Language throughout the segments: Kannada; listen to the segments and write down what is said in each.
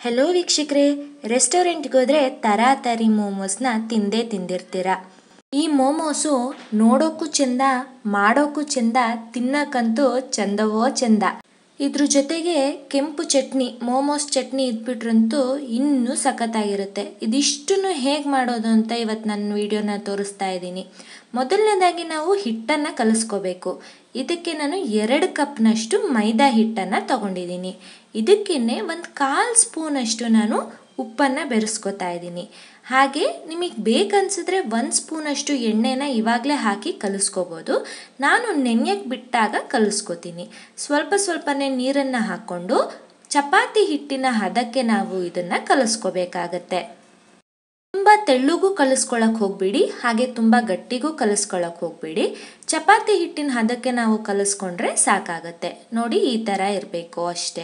ಹೆಲೋ ವೀಕ್ಷಕರೇ ರೆಸ್ಟೋರೆಂಟ್ಗೆ ಹೋದರೆ ತರಾತರಿ ಮೋಮೋಸ್ನ ತಿಂದೇ ತಿಂದಿರ್ತೀರ ಈ ಮೋಮೋಸು ನೋಡೋಕ್ಕೂ ಚೆಂದ ಮಾಡೋಕ್ಕೂ ಚೆಂದ ತಿನ್ನಕ್ಕಂತೂ ಚಂದವೋ ಚೆಂದ ಇದ್ರ ಜೊತೆಗೆ ಕೆಂಪು ಚಟ್ನಿ ಮೋಮೋಸ್ ಚಟ್ನಿ ಇದ್ಬಿಟ್ರಂತೂ ಇನ್ನೂ ಸಖತ್ತಾಗಿರುತ್ತೆ ಇದಿಷ್ಟನ್ನು ಹೇಗೆ ಮಾಡೋದು ಅಂತ ಇವತ್ತು ನನ್ನ ವಿಡಿಯೋನ ತೋರಿಸ್ತಾ ಇದ್ದೀನಿ ಮೊದಲನೇದಾಗಿ ನಾವು ಹಿಟ್ಟನ್ನು ಕಲಿಸ್ಕೋಬೇಕು ಇದಕ್ಕೆ ನಾನು ಎರಡು ಕಪ್ನಷ್ಟು ಮೈದಾ ಹಿಟ್ಟನ್ನು ತಗೊಂಡಿದ್ದೀನಿ ಇದಕ್ಕೇನೆ ಒಂದು ಕಾಲು ಸ್ಪೂನಷ್ಟು ನಾನು ಉಪ್ಪನ್ನು ಬೆರೆಸ್ಕೊತಾ ಇದ್ದೀನಿ ಹಾಗೆ ನಿಮಗೆ ಬೇಕನ್ಸಿದ್ರೆ ಒಂದು ಸ್ಪೂನಷ್ಟು ಎಣ್ಣೆನ ಇವಾಗಲೇ ಹಾಕಿ ಕಲಿಸ್ಕೋಬೋದು ನಾನು ನೆನೆಯಕ್ಕೆ ಬಿಟ್ಟಾಗ ಕಲಿಸ್ಕೋತೀನಿ ಸ್ವಲ್ಪ ಸ್ವಲ್ಪನೇ ನೀರನ್ನು ಹಾಕ್ಕೊಂಡು ಚಪಾತಿ ಹಿಟ್ಟಿನ ಹದಕ್ಕೆ ನಾವು ಇದನ್ನು ಕಲಿಸ್ಕೋಬೇಕಾಗತ್ತೆ ತುಂಬ ತೆಳ್ಳಗೂ ಕಲಿಸ್ಕೊಳಕ್ಕೆ ಹೋಗ್ಬೇಡಿ ಹಾಗೆ ತುಂಬ ಗಟ್ಟಿಗೂ ಕಲಿಸ್ಕೊಳಕ್ಕೆ ಹೋಗ್ಬೇಡಿ ಚಪಾತಿ ಹಿಟ್ಟಿನ ಹದಕ್ಕೆ ನಾವು ಕಲಿಸ್ಕೊಂಡ್ರೆ ಸಾಕಾಗತ್ತೆ ನೋಡಿ ಈ ಥರ ಇರಬೇಕು ಅಷ್ಟೇ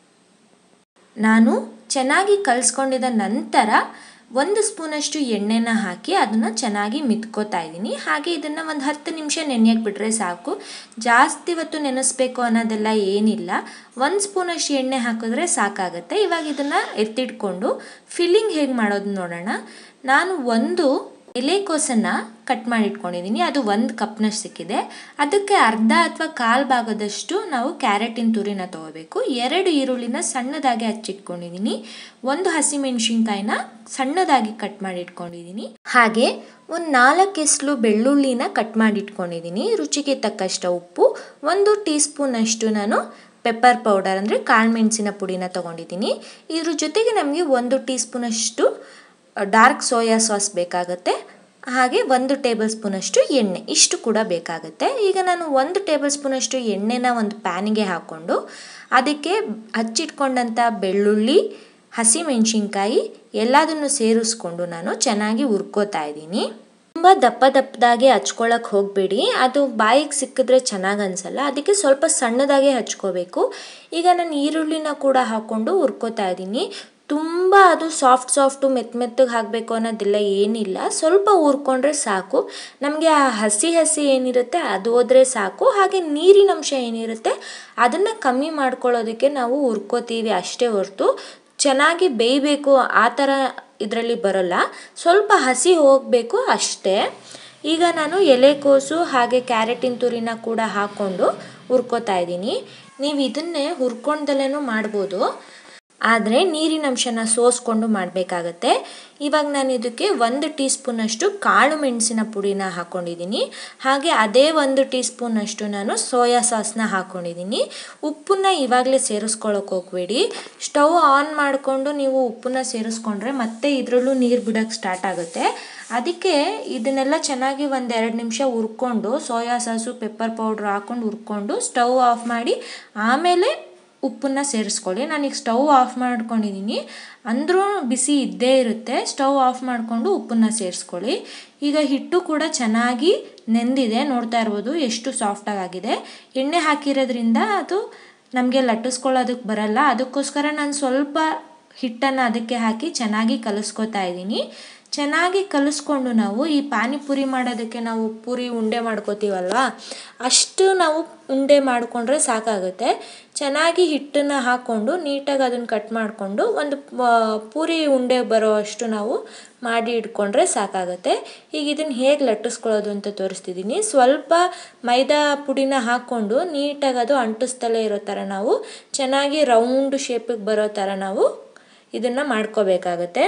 ನಾನು ಚೆನ್ನಾಗಿ ಕಲಿಸ್ಕೊಂಡಿದ ನಂತರ ಒಂದು ಸ್ಪೂನಷ್ಟು ಎಣ್ಣೆನ ಹಾಕಿ ಅದನ್ನು ಚೆನ್ನಾಗಿ ಮಿತ್ಕೋತಾ ಇದ್ದೀನಿ ಹಾಗೆ ಇದನ್ನು ಒಂದು ಹತ್ತು ನಿಮಿಷ ನೆನೆಯಕ್ಕೆ ಬಿಟ್ಟರೆ ಸಾಕು ಜಾಸ್ತಿ ಹೊತ್ತು ನೆನೆಸ್ಬೇಕು ಅನ್ನೋದೆಲ್ಲ ಏನಿಲ್ಲ ಒಂದು ಸ್ಪೂನಷ್ಟು ಎಣ್ಣೆ ಹಾಕಿದ್ರೆ ಸಾಕಾಗುತ್ತೆ ಇವಾಗ ಇದನ್ನು ಎತ್ತಿಟ್ಕೊಂಡು ಫಿಲ್ಲಿಂಗ್ ಹೇಗೆ ಮಾಡೋದು ನೋಡೋಣ ನಾನು ಒಂದು ಎಲೆಕೋಸನ್ನು ಕಟ್ ಮಾಡಿ ಇಟ್ಕೊಂಡಿದ್ದೀನಿ ಅದು ಒಂದು ಕಪ್ನಷ್ಟು ಸಿಕ್ಕಿದೆ ಅದಕ್ಕೆ ಅರ್ಧ ಅಥವಾ ಕಾಲು ಭಾಗದಷ್ಟು ನಾವು ಕ್ಯಾರೆಟಿನ ತುರಿನ ತೊಗೋಬೇಕು ಎರಡು ಈರುಳ್ಳಿನ ಸಣ್ಣದಾಗಿ ಹಚ್ಚಿಟ್ಕೊಂಡಿದ್ದೀನಿ ಒಂದು ಹಸಿಮೆಣಸಿನ್ಕಾಯಿನ ಸಣ್ಣದಾಗಿ ಕಟ್ ಮಾಡಿ ಇಟ್ಕೊಂಡಿದ್ದೀನಿ ಹಾಗೆ ಒಂದು ನಾಲ್ಕು ಎಸ್ಲು ಬೆಳ್ಳುಳ್ಳಿನ ಕಟ್ ಮಾಡಿ ಇಟ್ಕೊಂಡಿದ್ದೀನಿ ರುಚಿಗೆ ತಕ್ಕಷ್ಟು ಉಪ್ಪು ಒಂದು ಟೀ ಸ್ಪೂನಷ್ಟು ನಾನು ಪೆಪ್ಪರ್ ಪೌಡರ್ ಅಂದರೆ ಕಾಳುಮೆಣಸಿನ ಪುಡಿನ ತೊಗೊಂಡಿದ್ದೀನಿ ಇದ್ರ ಜೊತೆಗೆ ನಮಗೆ ಒಂದು ಟೀ ಸ್ಪೂನಷ್ಟು ಡಾರ್ಕ್ ಸೋಯಾ ಸಾಸ್ ಬೇಕಾಗುತ್ತೆ ಹಾಗೆ ಒಂದು ಟೇಬಲ್ ಸ್ಪೂನಷ್ಟು ಎಣ್ಣೆ ಇಷ್ಟು ಕೂಡ ಬೇಕಾಗುತ್ತೆ ಈಗ ನಾನು ಒಂದು ಟೇಬಲ್ ಸ್ಪೂನಷ್ಟು ಎಣ್ಣೆನ ಒಂದು ಪ್ಯಾನಿಗೆ ಹಾಕ್ಕೊಂಡು ಅದಕ್ಕೆ ಹಚ್ಚಿಟ್ಕೊಂಡಂಥ ಬೆಳ್ಳುಳ್ಳಿ ಹಸಿಮೆಣಸಿನ್ಕಾಯಿ ಎಲ್ಲದನ್ನು ಸೇರಿಸ್ಕೊಂಡು ನಾನು ಚೆನ್ನಾಗಿ ಹುರ್ಕೋತಾ ಇದ್ದೀನಿ ತುಂಬ ದಪ್ಪ ದಪ್ಪದಾಗಿ ಹಚ್ಕೊಳಕ್ಕೆ ಹೋಗಬೇಡಿ ಅದು ಬಾಯಿಗೆ ಸಿಕ್ಕಿದ್ರೆ ಚೆನ್ನಾಗಿ ಅನಿಸಲ್ಲ ಅದಕ್ಕೆ ಸ್ವಲ್ಪ ಸಣ್ಣದಾಗೆ ಹಚ್ಕೋಬೇಕು ಈಗ ನಾನು ಈರುಳ್ಳಿನ ಕೂಡ ಹಾಕ್ಕೊಂಡು ಹುರ್ಕೋತಾ ಇದ್ದೀನಿ ತುಂಬ ಅದು ಸಾಫ್ಟ್ ಸಾಫ್ಟು ಮೆತ್ತ ಮೆತ್ತಗೆ ಹಾಕಬೇಕು ಅನ್ನೋದಿಲ್ಲ ಏನಿಲ್ಲ ಸ್ವಲ್ಪ ಹುರ್ಕೊಂಡ್ರೆ ಸಾಕು ನಮಗೆ ಆ ಹಸಿ ಹಸಿ ಏನಿರುತ್ತೆ ಅದು ಹೋದರೆ ಸಾಕು ಹಾಗೆ ನೀರಿನ ಅಂಶ ಏನಿರುತ್ತೆ ಅದನ್ನು ಕಮ್ಮಿ ಮಾಡ್ಕೊಳ್ಳೋದಕ್ಕೆ ನಾವು ಹುರ್ಕೋತೀವಿ ಅಷ್ಟೇ ಹೊರತು ಚೆನ್ನಾಗಿ ಬೇಯಬೇಕು ಆ ಥರ ಇದರಲ್ಲಿ ಬರೋಲ್ಲ ಸ್ವಲ್ಪ ಹಸಿ ಹೋಗಬೇಕು ಅಷ್ಟೇ ಈಗ ನಾನು ಎಲೆಕೋಸು ಹಾಗೆ ಕ್ಯಾರೆಟಿನ ತುರಿನ ಕೂಡ ಹಾಕ್ಕೊಂಡು ಹುರ್ಕೋತಾ ಇದ್ದೀನಿ ನೀವು ಇದನ್ನೇ ಹುರ್ಕೊಂಡಲ್ಲೇ ಮಾಡ್ಬೋದು ಆದರೆ ನೀರಿನ ಅಂಶನ ಸೋಸ್ಕೊಂಡು ಮಾಡಬೇಕಾಗತ್ತೆ ಇವಾಗ ನಾನು ಇದಕ್ಕೆ ಒಂದು ಟೀ ಸ್ಪೂನಷ್ಟು ಕಾಳು ಮೆಣಸಿನ ಪುಡಿನ ಹಾಕ್ಕೊಂಡಿದ್ದೀನಿ ಹಾಗೆ ಅದೇ ಒಂದು ಟೀ ಸ್ಪೂನಷ್ಟು ನಾನು ಸೋಯಾ ಸಾಸ್ನ ಹಾಕ್ಕೊಂಡಿದ್ದೀನಿ ಉಪ್ಪನ್ನ ಇವಾಗಲೇ ಸೇರಿಸ್ಕೊಳ್ಳೋಕೆ ಹೋಗಬೇಡಿ ಸ್ಟವ್ ಆನ್ ಮಾಡಿಕೊಂಡು ನೀವು ಉಪ್ಪನ್ನ ಸೇರಿಸ್ಕೊಂಡ್ರೆ ಮತ್ತೆ ಇದರಲ್ಲೂ ನೀರು ಬಿಡೋಕ್ಕೆ ಸ್ಟಾರ್ಟ್ ಆಗುತ್ತೆ ಅದಕ್ಕೆ ಇದನ್ನೆಲ್ಲ ಚೆನ್ನಾಗಿ ಒಂದು ಎರಡು ನಿಮಿಷ ಹುರ್ಕೊಂಡು ಸೋಯಾ ಸಾಸು ಪೆಪ್ಪರ್ ಪೌಡ್ರ್ ಹಾಕ್ಕೊಂಡು ಹುರ್ಕೊಂಡು ಸ್ಟವ್ ಆಫ್ ಮಾಡಿ ಆಮೇಲೆ ಉಪ್ಪನ್ನ ಸೇರಿಸ್ಕೊಳ್ಳಿ ನಾನೀಗ ಸ್ಟವ್ ಆಫ್ ಮಾಡ್ಕೊಂಡಿದ್ದೀನಿ ಅಂದರೂ ಬಿಸಿ ಇದ್ದೇ ಇರುತ್ತೆ ಸ್ಟವ್ ಆಫ್ ಮಾಡಿಕೊಂಡು ಉಪ್ಪನ್ನ ಸೇರಿಸ್ಕೊಳ್ಳಿ ಈಗ ಹಿಟ್ಟು ಕೂಡ ಚೆನ್ನಾಗಿ ನೆಂದಿದೆ ನೋಡ್ತಾ ಇರ್ಬೋದು ಎಷ್ಟು ಸಾಫ್ಟಾಗಿ ಆಗಿದೆ ಎಣ್ಣೆ ಹಾಕಿರೋದ್ರಿಂದ ಅದು ನಮಗೆ ಲಟ್ಟಿಸ್ಕೊಳ್ಳೋದಕ್ಕೆ ಬರಲ್ಲ ಅದಕ್ಕೋಸ್ಕರ ನಾನು ಸ್ವಲ್ಪ ಹಿಟ್ಟನ್ನು ಅದಕ್ಕೆ ಹಾಕಿ ಚೆನ್ನಾಗಿ ಕಲಿಸ್ಕೊತಾ ಇದ್ದೀನಿ ಚೆನ್ನಾಗಿ ಕಲಿಸ್ಕೊಂಡು ನಾವು ಈ ಪಾನಿಪುರಿ ಮಾಡೋದಕ್ಕೆ ನಾವು ಪೂರಿ ಉಂಡೆ ಮಾಡ್ಕೋತೀವಲ್ವಾ ಅಷ್ಟು ನಾವು ಉಂಡೆ ಮಾಡಿಕೊಂಡ್ರೆ ಸಾಕಾಗುತ್ತೆ ಚೆನ್ನಾಗಿ ಹಿಟ್ಟನ್ನು ಹಾಕ್ಕೊಂಡು ನೀಟಾಗಿ ಅದನ್ನು ಕಟ್ ಮಾಡಿಕೊಂಡು ಒಂದು ಪೂರಿ ಉಂಡೆ ಬರೋ ಅಷ್ಟು ನಾವು ಮಾಡಿ ಇಟ್ಕೊಂಡ್ರೆ ಸಾಕಾಗುತ್ತೆ ಈಗ ಇದನ್ನು ಹೇಗೆ ಲಟ್ಟಿಸ್ಕೊಳ್ಳೋದು ಅಂತ ತೋರಿಸ್ತಿದ್ದೀನಿ ಸ್ವಲ್ಪ ಮೈದಾ ಪುಡಿನ ಹಾಕ್ಕೊಂಡು ನೀಟಾಗಿ ಅದು ಅಂಟಿಸ್ತಲೇ ಇರೋ ಥರ ನಾವು ಚೆನ್ನಾಗಿ ರೌಂಡ್ ಶೇಪಿಗೆ ಬರೋ ಥರ ನಾವು ಇದನ್ನು ಮಾಡ್ಕೋಬೇಕಾಗತ್ತೆ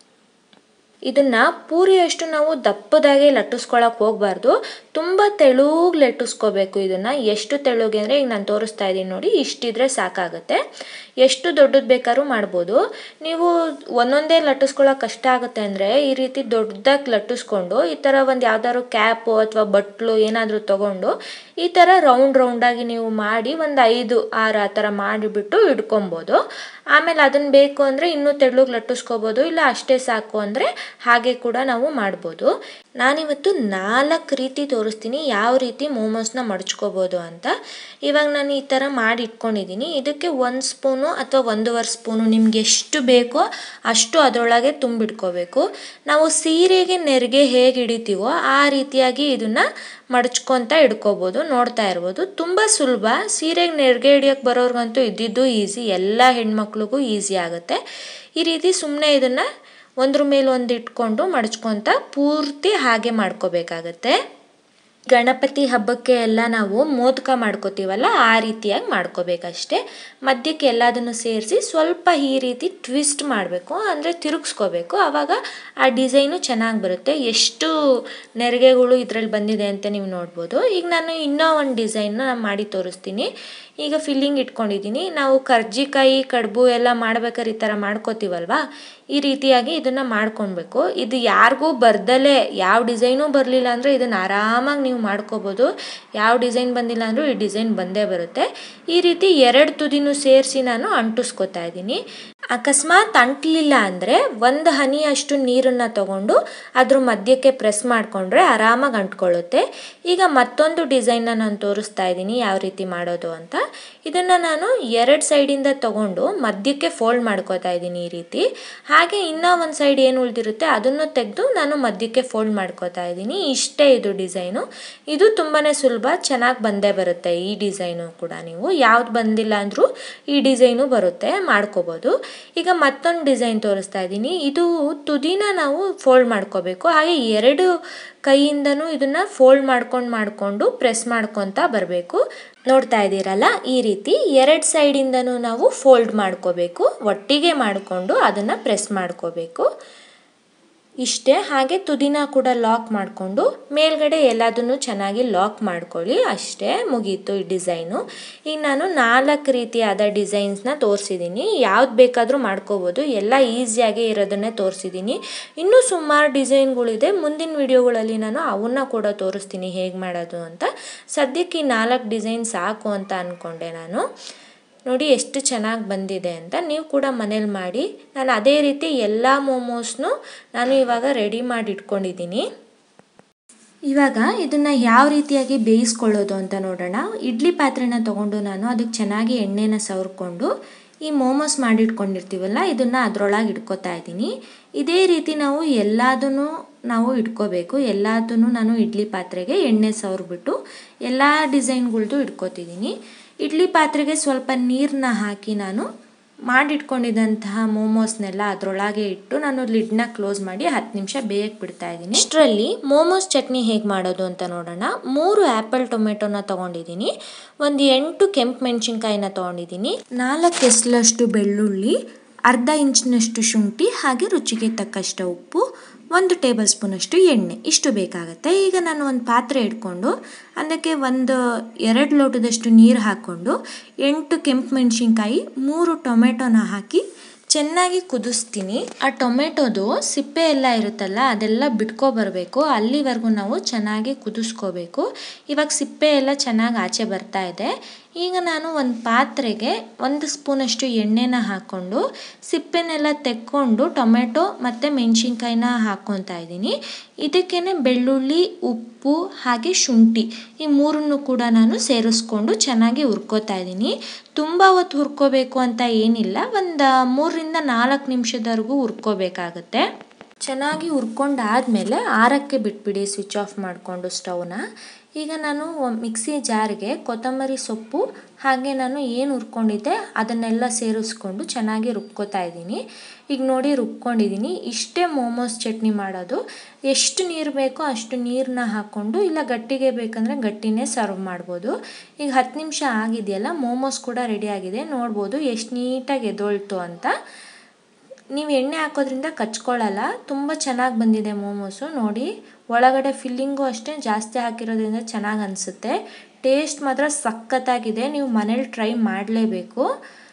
ಇದನ್ನು ಪೂರಿಯಷ್ಟು ನಾವು ದಪ್ಪದಾಗೆ ಲಟ್ಟಿಸ್ಕೊಳಕ್ಕೆ ಹೋಗಬಾರ್ದು ತುಂಬ ತೆಳುಗೆ ಲಟ್ಟಿಸ್ಕೋಬೇಕು ಇದನ್ನು ಎಷ್ಟು ತೆಳುಗೆ ಅಂದರೆ ಈಗ ನಾನು ತೋರಿಸ್ತಾ ಇದ್ದೀನಿ ನೋಡಿ ಇಷ್ಟಿದ್ರೆ ಸಾಕಾಗುತ್ತೆ ಎಷ್ಟು ದೊಡ್ಡದು ಬೇಕಾದ್ರೂ ಮಾಡ್ಬೋದು ನೀವು ಒಂದೊಂದೇ ಲಟ್ಟಿಸ್ಕೊಳ್ಳೋಕೆ ಕಷ್ಟ ಆಗುತ್ತೆ ಅಂದರೆ ಈ ರೀತಿ ದೊಡ್ಡದಾಗಿ ಲಟ್ಟಿಸ್ಕೊಂಡು ಈ ಥರ ಒಂದು ಯಾವ್ದಾದ್ರು ಕ್ಯಾಪು ಅಥವಾ ಬಟ್ಲು ಏನಾದರೂ ತೊಗೊಂಡು ಈ ಥರ ರೌಂಡ್ ರೌಂಡಾಗಿ ನೀವು ಮಾಡಿ ಒಂದು ಐದು ಆರು ಆ ಥರ ಮಾಡಿಬಿಟ್ಟು ಇಟ್ಕೊಬೋದು ಆಮೇಲೆ ಅದನ್ನು ಬೇಕು ಅಂದರೆ ಇನ್ನೂ ತೆಳ್ಳಗೆ ಲಟ್ಟಿಸ್ಕೋಬೋದು ಇಲ್ಲ ಅಷ್ಟೇ ಸಾಕು ಅಂದರೆ ಹಾಗೆ ಕೂಡ ನಾವು ಮಾಡ್ಬೋದು ನಾನಿವತ್ತು ನಾಲ್ಕು ರೀತಿ ತೋರಿಸ್ತೀನಿ ಯಾವ ರೀತಿ ಮೋಮೋಸ್ನ ಮಡಚ್ಕೋಬೋದು ಅಂತ ಇವಾಗ ನಾನು ಈ ಥರ ಮಾಡಿ ಇಟ್ಕೊಂಡಿದ್ದೀನಿ ಇದಕ್ಕೆ ಒಂದು ಸ್ಪೂನು ಅಥವಾ ಒಂದೂವರೆ ಸ್ಪೂನು ನಿಮ್ಗೆ ಎಷ್ಟು ಬೇಕೋ ಅಷ್ಟು ಅದರೊಳಗೆ ತುಂಬಿಟ್ಕೋಬೇಕು ನಾವು ಸೀರೆಗೆ ನೆರಿಗೆ ಹೇಗೆ ಹಿಡಿತೀವೋ ಆ ರೀತಿಯಾಗಿ ಇದನ್ನು ಮಡಚ್ಕೊತ ಇಡ್ಕೋಬೋದು ನೋಡ್ತಾ ಇರ್ಬೋದು ತುಂಬ ಸುಲಭ ಸೀರೆಗೆ ನೆರಿಗೆ ಹಿಡಿಯೋಕ್ಕೆ ಬರೋರ್ಗಂತೂ ಇದ್ದಿದ್ದು ಈಸಿ ಎಲ್ಲ ಹೆಣ್ಮಕ್ಳಿಗೂ ಈಸಿ ಆಗುತ್ತೆ ಈ ರೀತಿ ಸುಮ್ಮನೆ ಇದನ್ನು ಒಂದ್ರ ಮೇಲೆ ಒಂದು ಇಟ್ಕೊಂಡು ಮಡಚ್ಕೊತ ಪೂರ್ತಿ ಹಾಗೆ ಮಾಡ್ಕೋಬೇಕಾಗತ್ತೆ ಗಣಪತಿ ಹಬ್ಬಕ್ಕೆ ಎಲ್ಲ ನಾವು ಮೋದಕ ಮಾಡ್ಕೋತೀವಲ್ಲ ಆ ರೀತಿಯಾಗಿ ಮಾಡ್ಕೋಬೇಕಷ್ಟೆ ಮಧ್ಯಕ್ಕೆ ಎಲ್ಲದನ್ನು ಸೇರಿಸಿ ಸ್ವಲ್ಪ ಈ ರೀತಿ ಟ್ವಿಸ್ಟ್ ಮಾಡಬೇಕು ಅಂದರೆ ತಿರುಗಿಸ್ಕೋಬೇಕು ಆವಾಗ ಆ ಡಿಸೈನು ಚೆನ್ನಾಗಿ ಬರುತ್ತೆ ಎಷ್ಟು ನೆರಿಗೆಗಳು ಇದರಲ್ಲಿ ಬಂದಿದೆ ಅಂತ ನೀವು ನೋಡ್ಬೋದು ಈಗ ನಾನು ಇನ್ನೂ ಒಂದು ಡಿಸೈನ್ನ ಮಾಡಿ ತೋರಿಸ್ತೀನಿ ಈಗ ಫಿಲ್ಲಿಂಗ್ ಇಟ್ಕೊಂಡಿದ್ದೀನಿ ನಾವು ಕರ್ಜಿಕಾಯಿ ಕಡುಬು ಎಲ್ಲ ಮಾಡ್ಬೇಕಾದ್ರೆ ಈ ಥರ ಮಾಡ್ಕೋತೀವಲ್ವಾ ಈ ರೀತಿಯಾಗಿ ಇದನ್ನು ಮಾಡ್ಕೊಳ್ಬೇಕು ಇದು ಯಾರಿಗೂ ಬರ್ದಲೇ ಯಾವ ಡಿಸೈನು ಬರಲಿಲ್ಲ ಅಂದರೆ ಇದನ್ನು ಆರಾಮಾಗಿ ನೀವು ಮಾಡ್ಕೋಬೋದು ಯಾವ ಡಿಸೈನ್ ಬಂದಿಲ್ಲ ಅಂದರೂ ಈ ಡಿಸೈನ್ ಬಂದೇ ಬರುತ್ತೆ ಈ ರೀತಿ ಎರಡು ತುದಿನೂ ಸೇರಿಸಿ ನಾನು ಅಂಟಿಸ್ಕೊತಾ ಇದ್ದೀನಿ ಅಕಸ್ಮಾತ್ ಅಂಟಲಿಲ್ಲ ಅಂದರೆ ಒಂದು ಹನಿ ಅಷ್ಟು ನೀರನ್ನು ತಗೊಂಡು ಅದ್ರ ಮಧ್ಯಕ್ಕೆ ಪ್ರೆಸ್ ಮಾಡಿಕೊಂಡ್ರೆ ಆರಾಮಾಗಿ ಅಂಟ್ಕೊಳ್ಳುತ್ತೆ ಈಗ ಮತ್ತೊಂದು ಡಿಸೈನ್ನ ನಾನು ತೋರಿಸ್ತಾ ಇದ್ದೀನಿ ಯಾವ ರೀತಿ ಮಾಡೋದು ಅಂತ ಇದನ್ನು ನಾನು ಎರಡು ಸೈಡಿಂದ ತಗೊಂಡು ಮಧ್ಯಕ್ಕೆ ಫೋಲ್ಡ್ ಮಾಡ್ಕೋತಾ ಇದ್ದೀನಿ ಈ ರೀತಿ ಹಾಗೆ ಇನ್ನೂ ಒಂದು ಸೈಡ್ ಏನು ಉಳಿದಿರುತ್ತೆ ಅದನ್ನು ತೆಗೆದು ನಾನು ಮಧ್ಯಕ್ಕೆ ಫೋಲ್ಡ್ ಮಾಡ್ಕೋತಾ ಇದ್ದೀನಿ ಇಷ್ಟೇ ಇದು ಡಿಸೈನು ಇದು ತುಂಬಾ ಸುಲಭ ಚೆನ್ನಾಗಿ ಬಂದೇ ಬರುತ್ತೆ ಈ ಡಿಸೈನು ಕೂಡ ನೀವು ಯಾವ್ದು ಬಂದಿಲ್ಲ ಅಂದರೂ ಈ ಡಿಸೈನು ಬರುತ್ತೆ ಮಾಡ್ಕೋಬೋದು ಈಗ ಮತ್ತೊಂದು ಡಿಸೈನ್ ತೋರಿಸ್ತಾ ಇದ್ದೀನಿ ಇದು ತುದಿನ ನಾವು ಫೋಲ್ಡ್ ಮಾಡ್ಕೋಬೇಕು ಹಾಗೆ ಎರಡು ಕೈಯಿಂದನೂ ಇದನ್ನು ಫೋಲ್ಡ್ ಮಾಡ್ಕೊಂಡು ಮಾಡಿಕೊಂಡು ಪ್ರೆಸ್ ಮಾಡ್ಕೊತಾ ಬರಬೇಕು ನೋಡ್ತಾ ಇದ್ದೀರಲ್ಲ ಈ ರೀತಿ ಎರಡು ಸೈಡಿಂದನೂ ನಾವು ಫೋಲ್ಡ್ ಮಾಡ್ಕೋಬೇಕು ಒಟ್ಟಿಗೆ ಮಾಡಿಕೊಂಡು ಅದನ್ನು ಪ್ರೆಸ್ ಮಾಡ್ಕೋಬೇಕು ಇಷ್ಟೇ ಹಾಗೆ ತುದಿನ ಕೂಡ ಲಾಕ್ ಮಾಡಿಕೊಂಡು ಮೇಲ್ಗಡೆ ಎಲ್ಲದನ್ನು ಚೆನ್ನಾಗಿ ಲಾಕ್ ಮಾಡ್ಕೊಳ್ಳಿ ಅಷ್ಟೇ ಮುಗೀತು ಈ ಡಿಸೈನು ಈಗ ನಾನು ನಾಲ್ಕು ರೀತಿಯಾದ ಡಿಸೈನ್ಸ್ನ ತೋರಿಸಿದ್ದೀನಿ ಯಾವ್ದು ಬೇಕಾದರೂ ಮಾಡ್ಕೋಬೋದು ಎಲ್ಲ ಈಸಿಯಾಗಿ ಇರೋದನ್ನೇ ತೋರಿಸಿದ್ದೀನಿ ಇನ್ನೂ ಸುಮಾರು ಡಿಸೈನ್ಗಳಿದೆ ಮುಂದಿನ ವಿಡಿಯೋಗಳಲ್ಲಿ ನಾನು ಅವನ್ನ ಕೂಡ ತೋರಿಸ್ತೀನಿ ಹೇಗೆ ಮಾಡೋದು ಅಂತ ಸದ್ಯಕ್ಕೆ ಈ ನಾಲ್ಕು ಡಿಸೈನ್ ಸಾಕು ಅಂತ ಅಂದ್ಕೊಂಡೆ ನಾನು ನೋಡಿ ಎಷ್ಟು ಚೆನ್ನಾಗಿ ಬಂದಿದೆ ಅಂತ ನೀವು ಕೂಡ ಮನೇಲಿ ಮಾಡಿ ನಾನು ಅದೇ ರೀತಿ ಎಲ್ಲ ಮೋಮೋಸ್ನು ನಾನು ಇವಾಗ ರೆಡಿ ಮಾಡಿ ಇಟ್ಕೊಂಡಿದ್ದೀನಿ ಇವಾಗ ಇದನ್ನು ಯಾವ ರೀತಿಯಾಗಿ ಬೇಯಿಸ್ಕೊಳ್ಳೋದು ಅಂತ ನೋಡೋಣ ಇಡ್ಲಿ ಪಾತ್ರೆನ ತೊಗೊಂಡು ನಾನು ಅದಕ್ಕೆ ಚೆನ್ನಾಗಿ ಎಣ್ಣೆನ ಸವರ್ಕೊಂಡು ಈ ಮೋಮೋಸ್ ಮಾಡಿಟ್ಕೊಂಡಿರ್ತೀವಲ್ಲ ಇದನ್ನು ಅದರೊಳಗೆ ಇಟ್ಕೋತಾ ಇದ್ದೀನಿ ಇದೇ ರೀತಿ ನಾವು ಎಲ್ಲದನ್ನು ನಾವು ಇಟ್ಕೋಬೇಕು ಎಲ್ಲದನ್ನು ನಾನು ಇಡ್ಲಿ ಪಾತ್ರೆಗೆ ಎಣ್ಣೆ ಸವರ್ಬಿಟ್ಟು ಎಲ್ಲ ಡಿಸೈನ್ಗಳ್ದು ಇಟ್ಕೋತಿದ್ದೀನಿ ಇಡ್ಲಿ ಪಾತ್ರೆಗೆ ಸ್ವಲ್ಪ ನೀರನ್ನ ಹಾಕಿ ನಾನು ಮಾಡಿಟ್ಕೊಂಡಿದ್ದಂತಹ ಮೋಮೋಸ್ನೆಲ್ಲ ಅದರೊಳಗೆ ಇಟ್ಟು ನಾನು ಲಿಡ್ನ ಕ್ಲೋಸ್ ಮಾಡಿ ಹತ್ತು ನಿಮಿಷ ಬೇಯಕ್ಕೆ ಬಿಡ್ತಾ ಇದ್ದೀನಿ ಇಷ್ಟರಲ್ಲಿ ಮೋಮೋಸ್ ಚಟ್ನಿ ಹೇಗೆ ಮಾಡೋದು ಅಂತ ನೋಡೋಣ ಮೂರು ಆ್ಯಪಲ್ ಟೊಮೆಟೊನ ತೊಗೊಂಡಿದ್ದೀನಿ ಒಂದು ಎಂಟು ಕೆಂಪು ಮೆಣಸಿನ್ಕಾಯಿನ ತೊಗೊಂಡಿದ್ದೀನಿ ನಾಲ್ಕು ಎಸ್ಲಷ್ಟು ಬೆಳ್ಳುಳ್ಳಿ ಅರ್ಧ ಇಂಚಿನಷ್ಟು ಶುಂಠಿ ಹಾಗೆ ರುಚಿಗೆ ತಕ್ಕಷ್ಟು ಉಪ್ಪು ಒಂದು ಟೇಬಲ್ ಸ್ಪೂನಷ್ಟು ಎಣ್ಣೆ ಇಷ್ಟು ಬೇಕಾಗುತ್ತೆ ಈಗ ನಾನು ಒಂದು ಪಾತ್ರೆ ಇಟ್ಕೊಂಡು ಅದಕ್ಕೆ ಒಂದು ಎರಡು ಲೋಟದಷ್ಟು ನೀರು ಹಾಕ್ಕೊಂಡು ಎಂಟು ಕೆಂಪು ಮೆಣಸಿನ್ಕಾಯಿ ಮೂರು ಟೊಮೆಟೊನ ಹಾಕಿ ಚೆನ್ನಾಗಿ ಕುದಿಸ್ತೀನಿ ಆ ಟೊಮೆಟೊದು ಸಿಪ್ಪೆ ಎಲ್ಲ ಇರುತ್ತಲ್ಲ ಅದೆಲ್ಲ ಬಿಟ್ಕೊ ಬರಬೇಕು ಅಲ್ಲಿವರೆಗೂ ನಾವು ಚೆನ್ನಾಗಿ ಕುದಿಸ್ಕೋಬೇಕು ಇವಾಗ ಸಿಪ್ಪೆ ಎಲ್ಲ ಚೆನ್ನಾಗಿ ಆಚೆ ಬರ್ತಾ ಇದೆ ಈಗ ನಾನು ಒಂದು ಪಾತ್ರೆಗೆ ಒಂದು ಸ್ಪೂನಷ್ಟು ಎಣ್ಣೆನ ಹಾಕ್ಕೊಂಡು ಸಿಪ್ಪೆನೆಲ್ಲ ತೆಕ್ಕೊಂಡು ಟೊಮೆಟೊ ಮತ್ತು ಮೆಣಸಿನ್ಕಾಯಿನ ಹಾಕ್ಕೊತಾ ಇದ್ದೀನಿ ಇದಕ್ಕೇ ಬೆಳ್ಳುಳ್ಳಿ ಉಪ್ಪು ಹಾಗೆ ಶುಂಠಿ ಈ ಮೂರನ್ನು ಕೂಡ ನಾನು ಸೇರಿಸ್ಕೊಂಡು ಚೆನ್ನಾಗಿ ಹುರ್ಕೋತಾ ಇದ್ದೀನಿ ತುಂಬ ಹೊತ್ತು ಹುರ್ಕೋಬೇಕು ಅಂತ ಏನಿಲ್ಲ ಒಂದು ಮೂರರಿಂದ ನಾಲ್ಕು ನಿಮಿಷದವರೆಗೂ ಹುರ್ಕೋಬೇಕಾಗತ್ತೆ ಚೆನ್ನಾಗಿ ಹುರ್ಕೊಂಡಾದಮೇಲೆ ಆರಕ್ಕೆ ಬಿಟ್ಬಿಡಿ ಸ್ವಿಚ್ ಆಫ್ ಮಾಡಿಕೊಂಡು ಸ್ಟವ್ನ ಈಗ ನಾನು ಮಿಕ್ಸಿ ಜಾರ್ಗೆ ಕೊತ್ತಂಬರಿ ಸೊಪ್ಪು ಹಾಗೆ ನಾನು ಏನು ಹುರ್ಕೊಂಡಿದ್ದೆ ಅದನ್ನೆಲ್ಲ ಸೇರಿಸ್ಕೊಂಡು ಚೆನ್ನಾಗಿ ರುಬ್ಕೋತಾ ಇದ್ದೀನಿ ಈಗ ನೋಡಿ ರುಬ್ಕೊಂಡಿದ್ದೀನಿ ಇಷ್ಟೇ ಮೋಮೋಸ್ ಚಟ್ನಿ ಮಾಡೋದು ಎಷ್ಟು ನೀರು ಬೇಕೋ ಅಷ್ಟು ನೀರನ್ನ ಹಾಕ್ಕೊಂಡು ಇಲ್ಲ ಗಟ್ಟಿಗೆ ಬೇಕಂದರೆ ಗಟ್ಟಿನೇ ಸರ್ವ್ ಮಾಡ್ಬೋದು ಈಗ ಹತ್ತು ನಿಮಿಷ ಆಗಿದೆಯಲ್ಲ ಮೋಮೋಸ್ ಕೂಡ ರೆಡಿ ಆಗಿದೆ ನೋಡ್ಬೋದು ಎಷ್ಟು ನೀಟಾಗಿ ಎದ್ದೊಳ್ತು ಅಂತ ನೀವು ಎಣ್ಣೆ ಹಾಕೋದ್ರಿಂದ ಕಚ್ಕೊಳ್ಳಲ್ಲ ತುಂಬ ಚೆನ್ನಾಗಿ ಬಂದಿದೆ ಮೋಮೋಸು ನೋಡಿ ಒಳಗಡೆ ಫಿಲ್ಲಿಂಗು ಅಷ್ಟೇ ಜಾಸ್ತಿ ಹಾಕಿರೋದ್ರಿಂದ ಚೆನ್ನಾಗಿ ಅನಿಸುತ್ತೆ ಟೇಸ್ಟ್ ಮಾತ್ರ ಸಖತ್ತಾಗಿದೆ ನೀವು ಮನೇಲಿ ಟ್ರೈ ಮಾಡಲೇಬೇಕು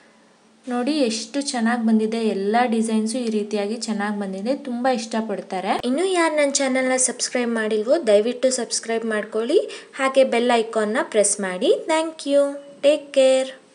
ನೋಡಿ ಎಷ್ಟು ಚೆನ್ನಾಗಿ ಬಂದಿದೆ ಎಲ್ಲ ಡಿಸೈನ್ಸು ಈ ರೀತಿಯಾಗಿ ಚೆನ್ನಾಗಿ ಬಂದಿದೆ ತುಂಬ ಇಷ್ಟಪಡ್ತಾರೆ ಇನ್ನೂ ಯಾರು ನನ್ನ ಚಾನಲ್ನ ಸಬ್ಸ್ಕ್ರೈಬ್ ಮಾಡಿಲ್ವೋ ದಯವಿಟ್ಟು ಸಬ್ಸ್ಕ್ರೈಬ್ ಮಾಡ್ಕೊಳ್ಳಿ ಹಾಗೆ ಬೆಲ್ ಐಕಾನ್ನ ಪ್ರೆಸ್ ಮಾಡಿ ಥ್ಯಾಂಕ್ ಯು ಟೇಕ್ ಕೇರ್